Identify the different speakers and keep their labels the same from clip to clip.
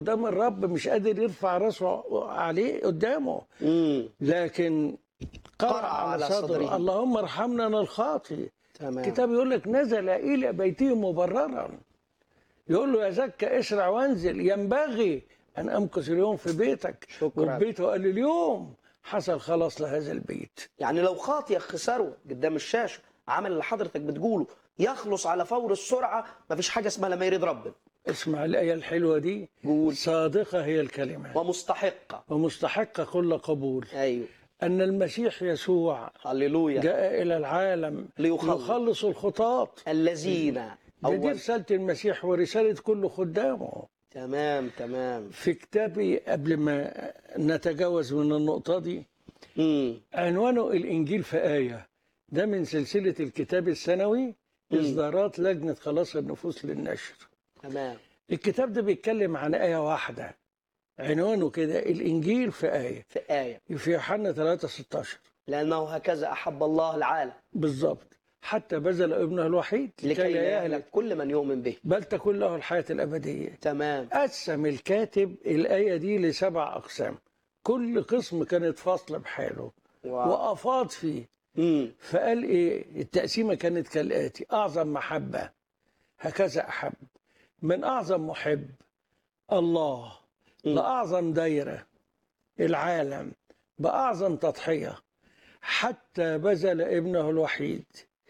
Speaker 1: قدام الرب مش قادر يرفع راسه عليه قدامه
Speaker 2: امم
Speaker 1: لكن قرأ
Speaker 2: قرأ
Speaker 1: على
Speaker 2: على
Speaker 1: صدره
Speaker 2: صدره.
Speaker 1: اللهم ارحمنا انا الخاطئ
Speaker 2: تمام
Speaker 1: الكتاب يقول لك نزل الى بيته مبررا يقول له يا زكى اسرع وانزل ينبغي ان امكث اليوم في بيتك
Speaker 2: شكرا.
Speaker 1: والبيت قال اليوم حصل خلاص لهذا البيت
Speaker 2: يعني لو خاطي خسره قدام الشاشه عمل اللي حضرتك بتقوله يخلص على فور السرعه مفيش حاجه اسمها لما يريد ربنا
Speaker 1: اسمع الآية الحلوة دي
Speaker 2: قول.
Speaker 1: صادقة هي الكلمة
Speaker 2: ومستحقه
Speaker 1: ومستحقة كل قبول
Speaker 2: ايوه
Speaker 1: أن المسيح يسوع
Speaker 2: هللويا
Speaker 1: جاء إلى العالم
Speaker 2: ليخلص.
Speaker 1: يخلص الخطاة
Speaker 2: الذين
Speaker 1: دي, دي
Speaker 2: اول
Speaker 1: رسالة المسيح ورسالة كل خدامه
Speaker 2: تمام تمام
Speaker 1: في كتابي قبل ما نتجاوز من النقطة دي
Speaker 2: امم
Speaker 1: عنوانه الإنجيل في آية ده من سلسلة الكتاب السنوي إصدارات لجنة خلاص النفوس للنشر
Speaker 2: تمام
Speaker 1: الكتاب ده بيتكلم عن آية واحدة عنوانه كده الإنجيل في آية
Speaker 2: في ايه
Speaker 1: في يوحنا 3 16
Speaker 2: لانه هكذا احب الله العالم
Speaker 1: بالظبط حتى بذل ابنه الوحيد
Speaker 2: لكي لا يهلك كل من يؤمن به
Speaker 1: بل تكون له الحياة الأبدية
Speaker 2: تمام
Speaker 1: قسم الكاتب الآية دي لسبع أقسام كل قسم كانت فاصلة بحاله
Speaker 2: واو.
Speaker 1: وأفاض فيه
Speaker 2: امم
Speaker 1: فقال إيه التقسيمة كانت كالآتي أعظم محبة هكذا أحب من أعظم محب الله
Speaker 2: مم.
Speaker 1: لأعظم دايرة العالم بأعظم تضحية حتى بذل ابنه الوحيد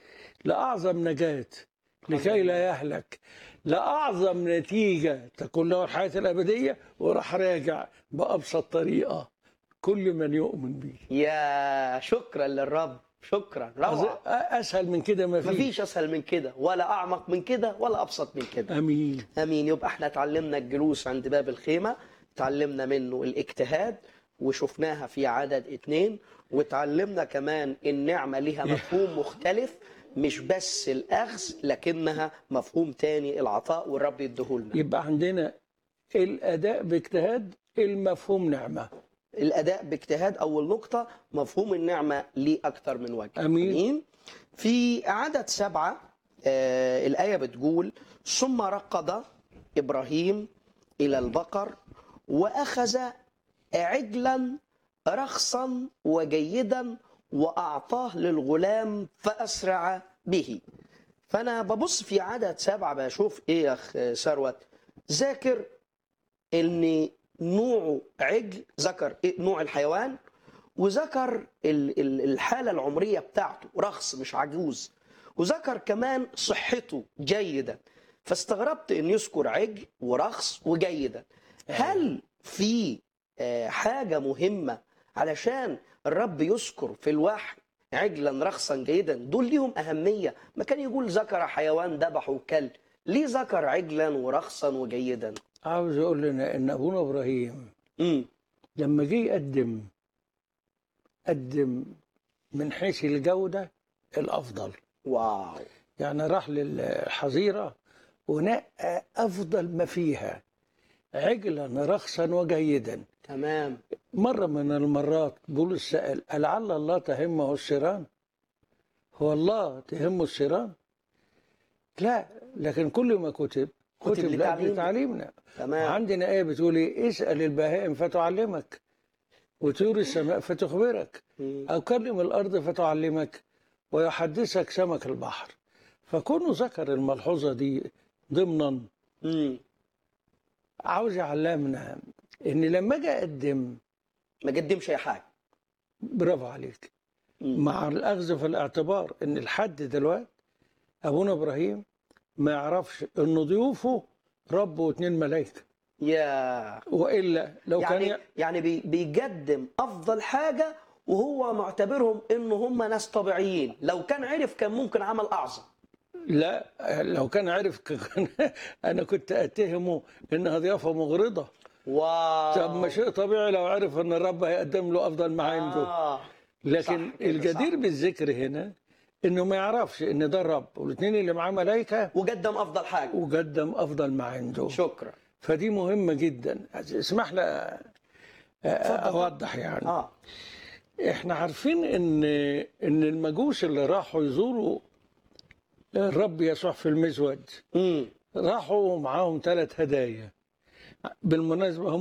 Speaker 1: لأعظم نجاة لكي لا يهلك لأعظم نتيجة تكون له الحياة الأبدية وراح راجع بأبسط طريقة كل من يؤمن به
Speaker 2: يا شكرا للرب شكرا روعه
Speaker 1: أز- أسهل من كده ما فيش
Speaker 2: مفيش اسهل من كده ولا اعمق من كده ولا ابسط من كده
Speaker 1: أمين
Speaker 2: امين يبقى احنا اتعلمنا الجلوس عند باب الخيمه اتعلمنا منه الاجتهاد وشفناها في عدد اتنين واتعلمنا كمان النعمه ليها مفهوم مختلف مش بس الاخذ لكنها مفهوم تاني العطاء والرب يديهولنا
Speaker 1: يبقى عندنا الأداء باجتهاد المفهوم نعمة
Speaker 2: الاداء باجتهاد اول نقطه مفهوم النعمه ليه اكتر من وجه
Speaker 1: أمين.
Speaker 2: في عدد سبعة آه الآية بتقول ثم رقد إبراهيم إلى البقر وأخذ عجلا رخصا وجيدا وأعطاه للغلام فأسرع به فأنا ببص في عدد سبعة بشوف إيه يا أخ ثروت ذاكر إن نوعه عجل ذكر إيه نوع الحيوان وذكر ال- ال- الحالة العمرية بتاعته رخص مش عجوز وذكر كمان صحته جيدا فاستغربت ان يذكر عجل ورخص وجيدا هل في آه، حاجة مهمة علشان الرب يذكر في الوحي عجلا رخصا جيدا دول ليهم أهمية ما كان يقول ذكر حيوان ذبح وكل ليه ذكر عجلا ورخصا وجيدا
Speaker 1: عاوز أقول لنا إن أبونا إبراهيم
Speaker 2: امم
Speaker 1: لما جه يقدم قدم من حيث الجودة الأفضل
Speaker 2: واو
Speaker 1: يعني راح للحظيرة ونقى أفضل ما فيها عجلا رخصا وجيدا
Speaker 2: تمام
Speaker 1: مرة من المرات بولس سأل ألعل الله تهمه السيران هو الله تهمه السيران لا لكن كل ما كتب
Speaker 2: كتب
Speaker 1: كتب لأجل
Speaker 2: لتعليمنا.
Speaker 1: تعليمنا
Speaker 2: تمام
Speaker 1: عندنا آية بتقول إيه اسأل البهائم فتعلمك وطيور السماء فتخبرك
Speaker 2: مم.
Speaker 1: أو كلم الأرض فتعلمك ويحدثك سمك البحر فكونه ذكر الملحوظة دي ضمنا
Speaker 2: مم.
Speaker 1: عاوز يعلمنا إن لما أجي أقدم
Speaker 2: ما قدمش اي حاجه
Speaker 1: برافو عليك
Speaker 2: مم.
Speaker 1: مع الأخذ في الاعتبار إن الحد دلوقتي أبونا إبراهيم ما يعرفش إن ضيوفه رب واتنين ملايكة
Speaker 2: يا
Speaker 1: وإلا لو كان
Speaker 2: يعني
Speaker 1: ي...
Speaker 2: يعني بي- بيقدم افضل حاجه وهو معتبرهم ان هم ناس طبيعيين لو كان عرف كان ممكن عمل اعظم
Speaker 1: لا لو كان عرف كان أنا كنت أتهمه إنها ضيافة مغرضة
Speaker 2: واو
Speaker 1: طب ما شيء طبيعي لو عرف ان الرب هيقدم له افضل ما عنده
Speaker 2: آه.
Speaker 1: لكن
Speaker 2: صح كده،
Speaker 1: الجدير
Speaker 2: صح.
Speaker 1: بالذكر هنا انه ما يعرفش ان ده الرب والاثنين اللي معاه ملائكه
Speaker 2: وقدم افضل حاجه
Speaker 1: وقدم افضل ما عنده
Speaker 2: شكرا
Speaker 1: فدي مهمه جدا اسمح لي اوضح يعني
Speaker 2: اه
Speaker 1: احنا عارفين ان ان المجوس اللي راحوا يزوروا الرب يسوع في المزود
Speaker 2: امم
Speaker 1: راحوا معاهم ثلاث هدايا بالمناسبة هم